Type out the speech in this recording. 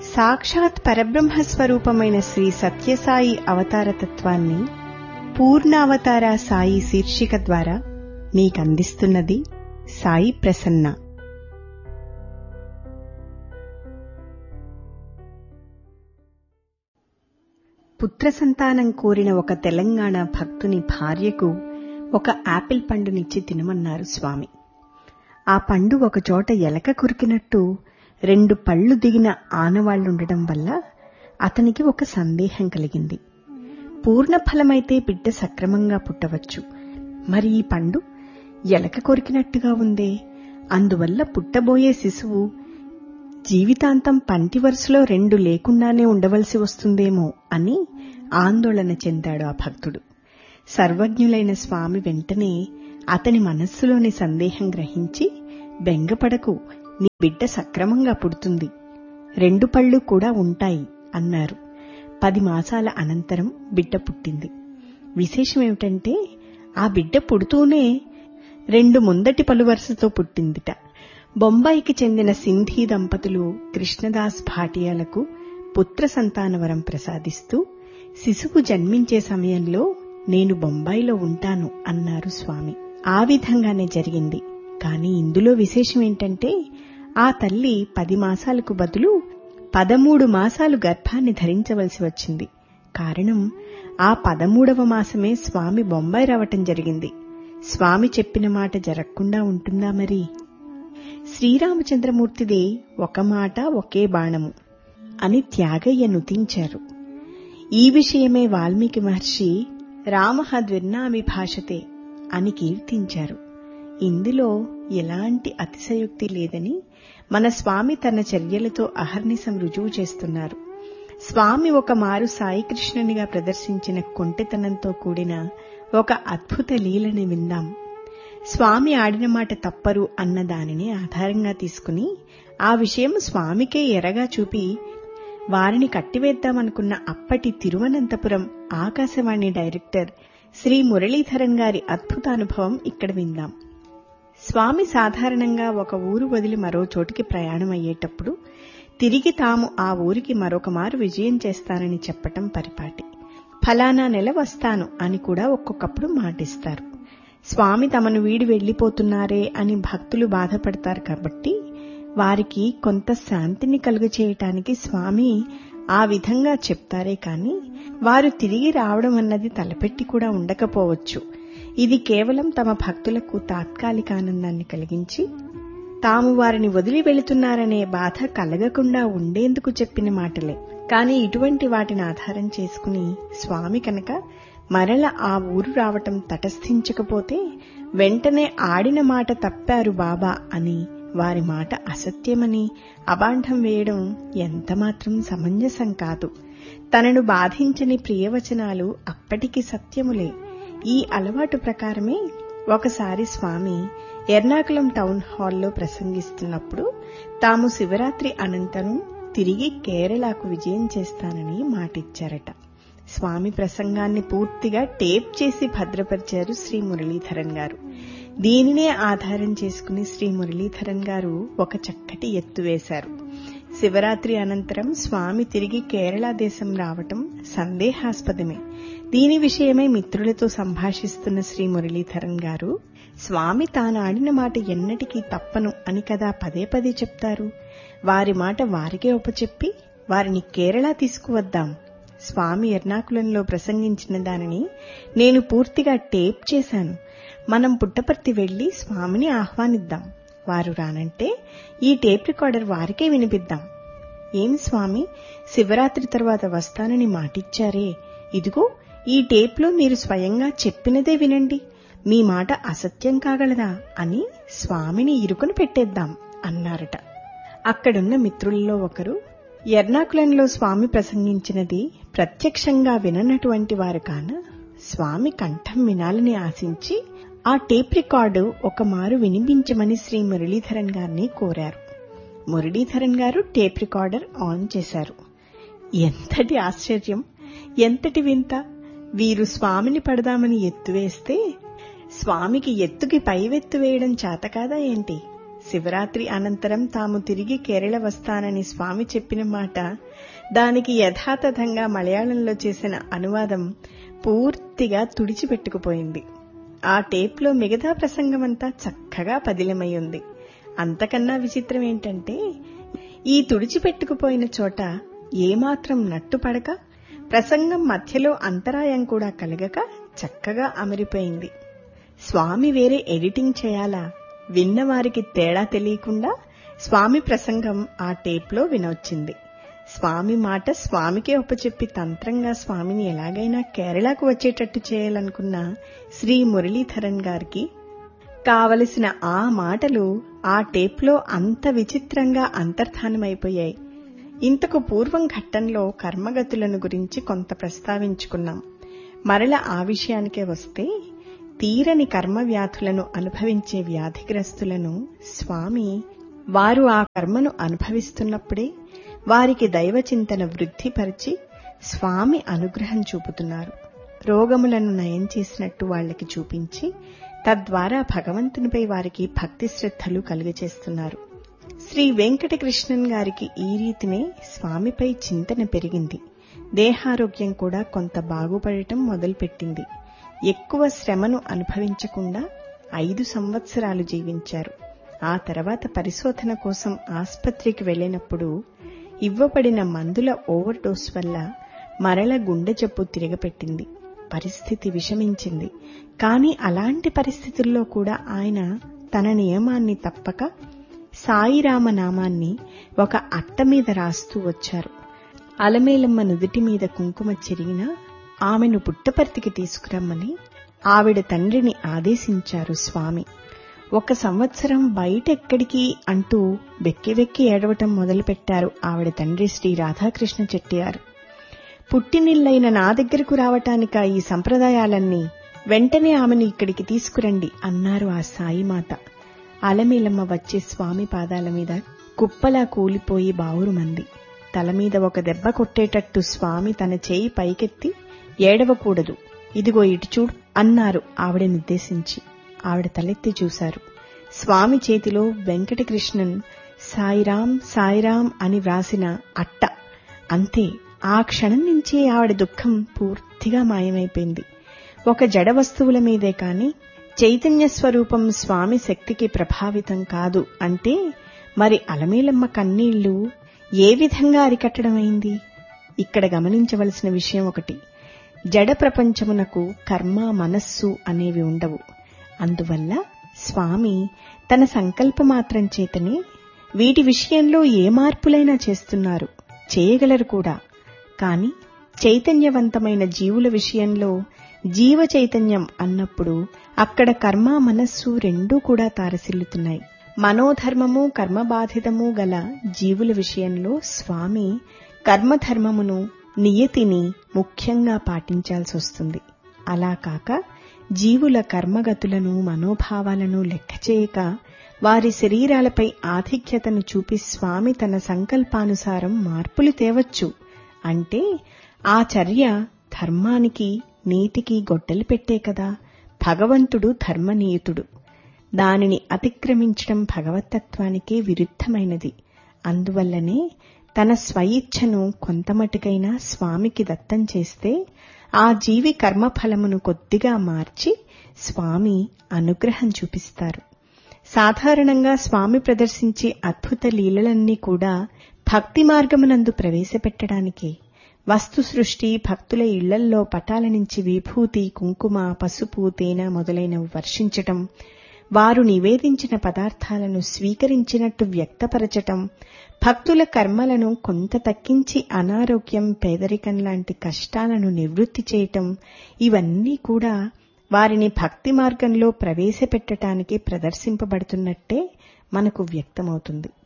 సాక్షాత్ పరబ్రహ్మ స్వరూపమైన శ్రీ సత్యసాయి అవతార తత్వాన్ని పూర్ణావతార సాయి శీర్షిక ద్వారా మీకందిస్తున్నది సాయి ప్రసన్న పుత్ర సంతానం కోరిన ఒక తెలంగాణ భక్తుని భార్యకు ఒక ఆపిల్ పండునిచ్చి తినమన్నారు స్వామి ఆ పండు ఒకచోట ఎలక కురికినట్టు రెండు పళ్ళు దిగిన ఆనవాళ్లుండటం వల్ల అతనికి ఒక సందేహం కలిగింది పూర్ణ ఫలమైతే బిడ్డ సక్రమంగా పుట్టవచ్చు మరి ఈ పండు ఎలక కొరికినట్టుగా ఉందే అందువల్ల పుట్టబోయే శిశువు జీవితాంతం పంటి వరుసలో రెండు లేకుండానే ఉండవలసి వస్తుందేమో అని ఆందోళన చెందాడు ఆ భక్తుడు సర్వజ్ఞులైన స్వామి వెంటనే అతని మనస్సులోని సందేహం గ్రహించి బెంగపడకు నీ బిడ్డ సక్రమంగా పుడుతుంది రెండు పళ్ళు కూడా ఉంటాయి అన్నారు పది మాసాల అనంతరం బిడ్డ పుట్టింది విశేషమేమిటంటే ఆ బిడ్డ పుడుతూనే రెండు ముందటి పలు వరుసతో పుట్టిందిట బొంబాయికి చెందిన సింధీ దంపతులు కృష్ణదాస్ భాటియాలకు పుత్ర సంతానవరం ప్రసాదిస్తూ శిశువు జన్మించే సమయంలో నేను బొంబాయిలో ఉంటాను అన్నారు స్వామి ఆ విధంగానే జరిగింది కాని ఇందులో విశేషం ఏంటంటే ఆ తల్లి పది మాసాలకు బదులు పదమూడు మాసాలు గర్భాన్ని ధరించవలసి వచ్చింది కారణం ఆ పదమూడవ మాసమే స్వామి బొంబాయి రావటం జరిగింది స్వామి చెప్పిన మాట జరగకుండా ఉంటుందా మరి శ్రీరామచంద్రమూర్తిదే ఒక మాట ఒకే బాణము అని త్యాగయ్య నుతించారు ఈ విషయమే వాల్మీకి మహర్షి రామ ద్విర్నామి భాషతే అని కీర్తించారు ఇందులో ఎలాంటి అతిశయోక్తి లేదని మన స్వామి తన చర్యలతో అహర్నిశం రుజువు చేస్తున్నారు స్వామి ఒక మారు సాయికృష్ణునిగా ప్రదర్శించిన కొంటెతనంతో కూడిన ఒక అద్భుత లీలని విందాం స్వామి ఆడిన మాట తప్పరు అన్న దానిని ఆధారంగా తీసుకుని ఆ విషయం స్వామికే ఎరగా చూపి వారిని కట్టివేద్దామనుకున్న అప్పటి తిరువనంతపురం ఆకాశవాణి డైరెక్టర్ శ్రీ మురళీధరన్ గారి అద్భుత అనుభవం ఇక్కడ విందాం స్వామి సాధారణంగా ఒక ఊరు వదిలి మరో చోటికి ప్రయాణం అయ్యేటప్పుడు తిరిగి తాము ఆ ఊరికి మరొక మారు విజయం చేస్తానని చెప్పటం పరిపాటి ఫలానా నెల వస్తాను అని కూడా ఒక్కొక్కప్పుడు మాటిస్తారు స్వామి తమను వీడి వెళ్లిపోతున్నారే అని భక్తులు బాధపడతారు కాబట్టి వారికి కొంత శాంతిని కలుగచేయటానికి స్వామి ఆ విధంగా చెప్తారే కాని వారు తిరిగి రావడం అన్నది తలపెట్టి కూడా ఉండకపోవచ్చు ఇది కేవలం తమ భక్తులకు తాత్కాలిక ఆనందాన్ని కలిగించి తాము వారిని వదిలి వెళుతున్నారనే బాధ కలగకుండా ఉండేందుకు చెప్పిన మాటలే కాని ఇటువంటి వాటిని ఆధారం చేసుకుని స్వామి కనుక మరల ఆ ఊరు రావటం తటస్థించకపోతే వెంటనే ఆడిన మాట తప్పారు బాబా అని వారి మాట అసత్యమని అబాంఢం వేయడం ఎంతమాత్రం సమంజసం కాదు తనను బాధించని ప్రియవచనాలు అప్పటికి సత్యములే ఈ అలవాటు ప్రకారమే ఒకసారి స్వామి ఎర్నాకుళం టౌన్ హాల్లో ప్రసంగిస్తున్నప్పుడు తాము శివరాత్రి అనంతరం తిరిగి కేరళకు విజయం చేస్తానని మాటిచ్చారట స్వామి ప్రసంగాన్ని పూర్తిగా టేప్ చేసి భద్రపరిచారు శ్రీ మురళీధరన్ గారు దీనినే ఆధారం చేసుకుని శ్రీ మురళీధరన్ గారు ఒక చక్కటి ఎత్తు వేశారు శివరాత్రి అనంతరం స్వామి తిరిగి కేరళ దేశం రావటం సందేహాస్పదమే దీని విషయమై మిత్రులతో సంభాషిస్తున్న శ్రీ మురళీధరన్ గారు స్వామి తానాడిన మాట ఎన్నటికీ తప్పను అని కదా పదే పదే చెప్తారు వారి మాట వారికే ఉపచెప్పి వారిని కేరళ తీసుకువద్దాం స్వామి ఎర్నాకులంలో ప్రసంగించిన దానిని నేను పూర్తిగా టేప్ చేశాను మనం పుట్టపర్తి వెళ్లి స్వామిని ఆహ్వానిద్దాం వారు రానంటే ఈ టేప్ రికార్డర్ వారికే వినిపిద్దాం ఏమి స్వామి శివరాత్రి తర్వాత వస్తానని మాటిచ్చారే ఇదిగో ఈ టేప్లో మీరు స్వయంగా చెప్పినదే వినండి మీ మాట అసత్యం కాగలదా అని స్వామిని ఇరుకును పెట్టేద్దాం అన్నారట అక్కడున్న మిత్రులలో ఒకరు ఎర్నాకులంలో స్వామి ప్రసంగించినది ప్రత్యక్షంగా విననటువంటి వారు కాన స్వామి కంఠం వినాలని ఆశించి ఆ టేప్ రికార్డు ఒక మారు వినిపించమని శ్రీ మురళీధరన్ గారిని కోరారు మురళీధరన్ గారు టేప్ రికార్డర్ ఆన్ చేశారు ఎంతటి ఆశ్చర్యం ఎంతటి వింత వీరు స్వామిని పడదామని ఎత్తువేస్తే స్వామికి ఎత్తుకి పైవెత్తు వేయడం చేత కాదా ఏంటి శివరాత్రి అనంతరం తాము తిరిగి కేరళ వస్తానని స్వామి చెప్పిన మాట దానికి యథాతథంగా మలయాళంలో చేసిన అనువాదం పూర్తిగా తుడిచిపెట్టుకుపోయింది ఆ టేప్లో మిగతా ప్రసంగమంతా చక్కగా పదిలమై ఉంది అంతకన్నా విచిత్రం ఏంటంటే ఈ తుడిచిపెట్టుకుపోయిన చోట ఏమాత్రం నట్టుపడక ప్రసంగం మధ్యలో అంతరాయం కూడా కలగక చక్కగా అమరిపోయింది స్వామి వేరే ఎడిటింగ్ చేయాలా విన్నవారికి తేడా తెలియకుండా స్వామి ప్రసంగం ఆ టేప్లో వినొచ్చింది స్వామి మాట స్వామికే ఒప్పచెప్పి తంత్రంగా స్వామిని ఎలాగైనా కేరళకు వచ్చేటట్టు చేయాలనుకున్న శ్రీ మురళీధరన్ గారికి కావలసిన ఆ మాటలు ఆ టేప్లో అంత విచిత్రంగా అంతర్ధానమైపోయాయి ఇంతకు పూర్వం ఘట్టంలో కర్మగతులను గురించి కొంత ప్రస్తావించుకున్నాం మరల ఆ విషయానికే వస్తే తీరని కర్మ వ్యాధులను అనుభవించే వ్యాధిగ్రస్తులను స్వామి వారు ఆ కర్మను అనుభవిస్తున్నప్పుడే వారికి దైవచింతన వృద్ధిపరిచి స్వామి అనుగ్రహం చూపుతున్నారు రోగములను నయం చేసినట్టు వాళ్ళకి చూపించి తద్వారా భగవంతునిపై వారికి భక్తి శ్రద్ధలు కలుగచేస్తున్నారు శ్రీ వెంకటకృష్ణన్ గారికి ఈ రీతినే స్వామిపై చింతన పెరిగింది దేహారోగ్యం కూడా కొంత బాగుపడటం మొదలుపెట్టింది ఎక్కువ శ్రమను అనుభవించకుండా ఐదు సంవత్సరాలు జీవించారు ఆ తర్వాత పరిశోధన కోసం ఆస్పత్రికి వెళ్లినప్పుడు ఇవ్వబడిన మందుల ఓవర్ డోస్ వల్ల మరల గుండె జబ్బు తిరగపెట్టింది పరిస్థితి విషమించింది కానీ అలాంటి పరిస్థితుల్లో కూడా ఆయన తన నియమాన్ని తప్పక సాయిరామ నామాన్ని ఒక అట్ట మీద రాస్తూ వచ్చారు అలమేలమ్మ నుదుటి మీద కుంకుమ చెరిగినా ఆమెను పుట్టపర్తికి తీసుకురమ్మని ఆవిడ తండ్రిని ఆదేశించారు స్వామి ఒక సంవత్సరం బయట ఎక్కడికి అంటూ వెక్కి వెక్కి ఏడవటం మొదలుపెట్టారు ఆవిడ తండ్రి శ్రీ రాధాకృష్ణ చెట్టియారు పుట్టినిల్లైన నా దగ్గరకు రావటానిక ఈ సంప్రదాయాలన్నీ వెంటనే ఆమెను ఇక్కడికి తీసుకురండి అన్నారు ఆ సాయిమాత అలమేలమ్మ వచ్చే స్వామి పాదాల మీద కుప్పలా కూలిపోయి బావురుమంది తల మీద ఒక దెబ్బ కొట్టేటట్టు స్వామి తన చేయి పైకెత్తి ఏడవకూడదు ఇదిగో ఇటు చూడు అన్నారు ఆవిడనుద్దేశించి ఆవిడ తలెత్తి చూశారు స్వామి చేతిలో వెంకటకృష్ణన్ సాయిరాం సాయిరాం అని వ్రాసిన అట్ట అంతే ఆ క్షణం నుంచి ఆవిడ దుఃఖం పూర్తిగా మాయమైపోయింది ఒక జడ వస్తువుల మీదే కాని చైతన్య స్వరూపం స్వామి శక్తికి ప్రభావితం కాదు అంటే మరి అలమేలమ్మ కన్నీళ్లు ఏ విధంగా అరికట్టడమైంది ఇక్కడ గమనించవలసిన విషయం ఒకటి జడ ప్రపంచమునకు కర్మ మనస్సు అనేవి ఉండవు అందువల్ల స్వామి తన సంకల్పమాత్రం చేతనే వీటి విషయంలో ఏ మార్పులైనా చేస్తున్నారు చేయగలరు కూడా కాని చైతన్యవంతమైన జీవుల విషయంలో జీవ చైతన్యం అన్నప్పుడు అక్కడ కర్మ మనస్సు రెండూ కూడా తారసిల్లుతున్నాయి మనోధర్మము కర్మబాధితము గల జీవుల విషయంలో స్వామి కర్మధర్మమును నియతిని ముఖ్యంగా పాటించాల్సి వస్తుంది అలా కాక జీవుల కర్మగతులను మనోభావాలను లెక్క చేయక వారి శరీరాలపై ఆధిక్యతను చూపి స్వామి తన సంకల్పానుసారం మార్పులు తేవచ్చు అంటే ఆ చర్య ధర్మానికి నీతికి గొడ్డలి పెట్టే కదా భగవంతుడు ధర్మనీయుతుడు దానిని అతిక్రమించడం భగవతత్వానికే విరుద్ధమైనది అందువల్లనే తన స్వయిచ్ఛను కొంతమటుకైనా స్వామికి దత్తం చేస్తే ఆ జీవి కర్మఫలమును కొద్దిగా మార్చి స్వామి అనుగ్రహం చూపిస్తారు సాధారణంగా స్వామి ప్రదర్శించే అద్భుత లీలలన్నీ కూడా భక్తి మార్గమునందు ప్రవేశపెట్టడానికే వస్తు సృష్టి భక్తుల ఇళ్లల్లో పటాల నుంచి విభూతి కుంకుమ పసుపు తేనె మొదలైనవి వర్షించటం వారు నివేదించిన పదార్థాలను స్వీకరించినట్టు వ్యక్తపరచటం భక్తుల కర్మలను కొంత తగ్గించి అనారోగ్యం పేదరికం లాంటి కష్టాలను నివృత్తి చేయటం ఇవన్నీ కూడా వారిని భక్తి మార్గంలో ప్రవేశపెట్టడానికి ప్రదర్శింపబడుతున్నట్టే మనకు వ్యక్తమవుతుంది